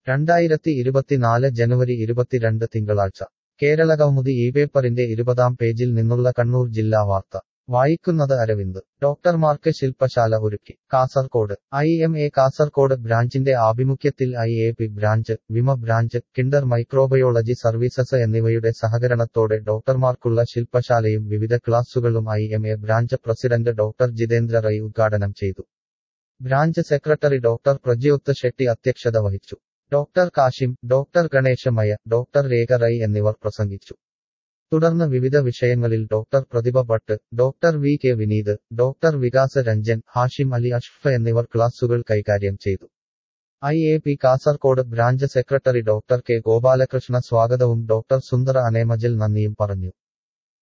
രണ്ടായിരത്തി ഇരുപത്തിനാല് ജനുവരി ഇരുപത്തിരണ്ട് തിങ്കളാഴ്ച കേരള കൗമുദി ഈ പേപ്പറിന്റെ ഇരുപതാം പേജിൽ നിന്നുള്ള കണ്ണൂർ ജില്ലാ വാർത്ത വായിക്കുന്നത് അരവിന്ദ് ഡോക്ടർമാർക്ക് ശില്പശാല ഒരുക്കി Kasaragod I M A Kasaragod ബ്രാഞ്ചിന്റെ ആഭിമുഖ്യത്തിൽ ഐ എ പി ബ്രാഞ്ച് വിമ ബ്രാഞ്ച് കിൻഡർ മൈക്രോബയോളജി സർവീസസ് എന്നിവയുടെ സഹകരണത്തോടെ ഡോക്ടർമാർക്കുള്ള ശില്പശാലയും വിവിധ ക്ലാസുകളും I M A branch president doctor Jitendra Rai ഉദ്ഘാടനം ചെയ്തു branch secretary doctor Prajyoth Shetty അധ്യക്ഷത വഹിച്ചു doctor Kasim doctor Ganeshamaya doctor Rekha Rai എന്നിവർ പ്രസംഗിച്ചു തുടർന്ന് വിവിധ വിഷയങ്ങളിൽ doctor Prathibha Bhat doctor V K Vineeth doctor Vikas Ranjan Hashim Ali അഷ്ഫ് എന്നിവർ ക്ലാസുകൾ കൈകാര്യം ചെയ്തു I A P Kasaragod branch secretary doctor K Gopalakrishna സ്വാഗതവും ഡോക്ടർ സുന്ദര അനേമജൽ നന്ദിയും പറഞ്ഞു